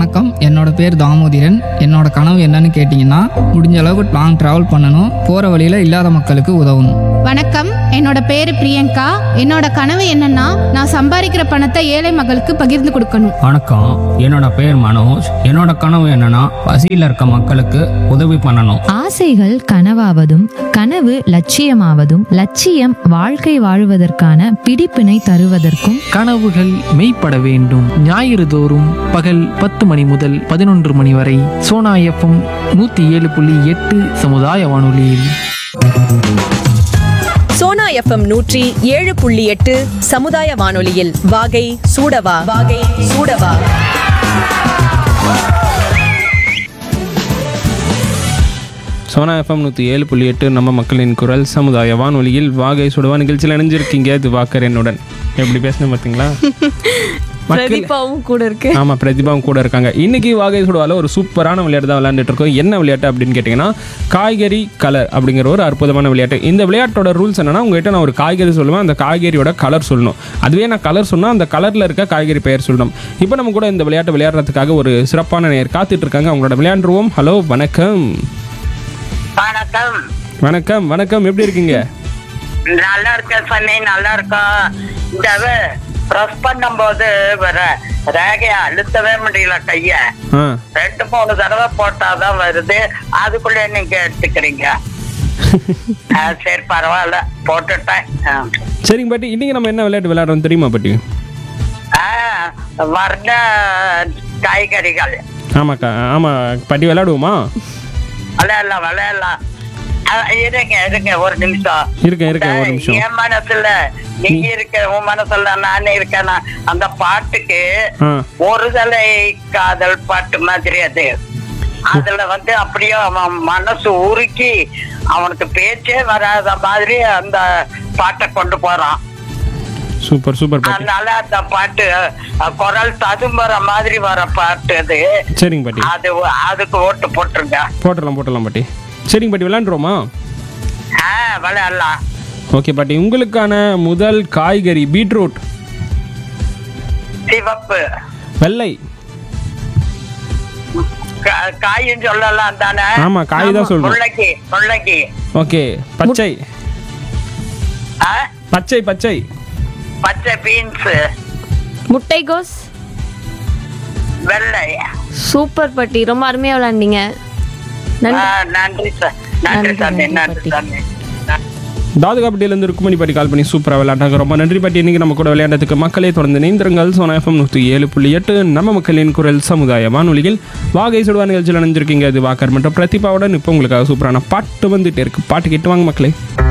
வணக்கம் என்னோட பேர் தாமோதிரன் என்னோட கனவு என்னன்னு கேட்டிங்கன்னா முடிஞ்ச அளவுக்கு லாங் ட்ராவல் பண்ணணும் போகிற வழியில் இல்லாத மக்களுக்கு உதவணும் வணக்கம் என்னோட பேரு பிரியங்கா என்னோட கனவு என்னன்னா நான் சம்பாதிக்கிற பணத்தை ஏழை மக்களுக்கு பகிர்ந்து கொடுக்கணும் வணக்கம் என்னோட பேர் மனோஜ் என்னோட கனவு என்னன்னா பசியில் இருக்க மக்களுக்கு உதவி பண்ணணும் ஆசைகள் கனவாவதும் கனவு லட்சியமாவதும் லட்சியம் வாழ்க்கை வாழுவதற்கான பிடிப்பினை தருவதற்கும் கனவுகள் மெய்ப்பட வேண்டும் ஞாயிறு தோறும் பகல் பத்து மணி முதல் பதினொன்று மணி வரை சோனா எஃப்எம் நூற்றி ஏழு புள்ளி எட்டு சமுதாய வானொலியில் சோனா எஃப்எம் நூற்றி ஏழு புள்ளி எட்டு சமுதாய வானொலியில் வாகை சூடவா வாகை சூடவா சோனா எஃப்எம் நூற்றி ஏழு புள்ளி எட்டு நம்ம மக்களின் குரல் சமுதாய வானொலியில் வாகை சுடுவா நிகழ்ச்சியில் இணைஞ்சிருக்கீங்க இது வாக்கர் என்னுடன் எப்படி பேசுனேன் பார்த்தீங்களா பிரதீபாவும் கூட இருக்கு ஆமாம் பிரதிபாவும் கூட இருக்காங்க இன்னைக்கு வாகை சுடுவால ஒரு சூப்பரான விளையாட்டு தான் விளையாண்டுட்டு இருக்கோம் என்ன விளையாட்டு அப்படின்னு கேட்டிங்கன்னா காய்கறி கலர் அப்படிங்கிற ஒரு அற்புதமான விளையாட்டு இந்த விளையாட்டோட ரூல்ஸ் என்னன்னா உங்ககிட்ட நான் ஒரு காய்கறி சொல்லுவேன் அந்த காய்கறியோட கலர் சொல்லணும் அதுவே நான் கலர் சொன்னால் அந்த கலரில் இருக்க காய்கறி பெயர் சொல்லணும் இப்போ நம்ம கூட இந்த விளையாட்டு விளையாடுறதுக்காக ஒரு சிறப்பான நேர் காத்துட்டு இருக்காங்க அவங்களோட விளையாண்டுருவோம் ஹலோ வணக்கம் வணக்கம் வணக்கம் வணக்கம் எப்படி இருக்கீங்க நல்லா இருக்கேன் சனி நல்லா இருக்கோம் இந்த ப்ரெஸ் பண்ணும்போது வர ரேகைய அழுத்தவே முடியல கைய ஆ ரெண்டு மூணு தடவை போட்டாதான் வருது அதுக்குள்ள நீங்க எடுத்துக்கிறீங்க ஆ, சரி பரவாயில்ல போட்டுட்டேன் ஆ. சரிங்க பாட்டி இன்னைக்கு நம்ம என்ன விளையாட்டு விளையாடுறோம் தெரியுமா பாட்டி ஆ, வர்ண காய்கறிகள் ஆமாக்கா ஆமாம் பாட்டி விளையாடுவோமா விளையாடலாம் விளையாடலாம் ஆ, இருங்க இருங்க ஒரு நிமிஷம் இருக்கேன் இருக்கேன் ஒரு நிமிஷம் என் மனசுல நீங்க இருக்க உன் மனசுல நானே இருக்கேனா அந்த பாட்டுக்கு ஆ ஒரு தலை காதல் பாட்டு மாதிரி அது அதுல வந்து அப்படியே அவன் மனசு உருக்கி அவனுக்கு பேச்சே வராத மாதிரி அந்த பாட்டை கொண்டு போறான் சூப்பர் சூப்பர் பாட்டி அதனால அந்த பாட்டு அஹ், குரல் ததும்புற மாதிரி வர பாட்டு அது சரிங்க பாட்டி அது அதுக்கு ஓட்டு போட்டுருங்க போட்டுடலாம் போட்டுடலாம் பாட்டி சரிங்க பாட்டி விளையாண்டுருவோமா ஆஹ் விளையாடலாம் ஓகே பாட்டி உங்களுக்கான முதல் காய்கறி பீட்ரூட் சிவப்பு வெள்ளை கா- காயும் சொல்லலாம் தானே ஆமா, காய் தான் சொல்லணும். முள்ளங்கி முள்ளங்கி ஓகே பச்சை ஆ? பச்சை பச்சை பச்சை பீன்ஸ் முட்டைகோஸ் வெள்ளை சூப்பர் பட்டி ரொம்ப அருமையா விளையாண்டீங்க ஆ, நன்றி நன்றி சார் நன்றி நன்றி, சாமி நன்றி, நன்றி பாட்டி. சாமி தாதுகாப்பட்டியிலேருந்து ருக்குமணி பாட்டி கால் பண்ணி சூப்பராக விளையாண்டாங்க ரொம்ப நன்றி பாட்டி இன்னைக்கு நம்ம கூட விளையாண்டதுக்கு மக்களே தொடர்ந்து நீந்திரங்கள் சோனா எஃப்எம் நூற்றி ஏழு புள்ளி எட்டு நம்ம மக்களின் குரல் சமுதாய வானொலியில் வாகை சுடுவா நிகழ்ச்சியில் நினைஞ்சிருக்கீங்க அது வாக்கர் மற்றும் பிரதிபாவுடன் இப்போ உங்களுக்காக சூப்பரான பாட்டு வந்துட்டே இருக்கு பாட்டு கேட்டு வாங்க மக்களே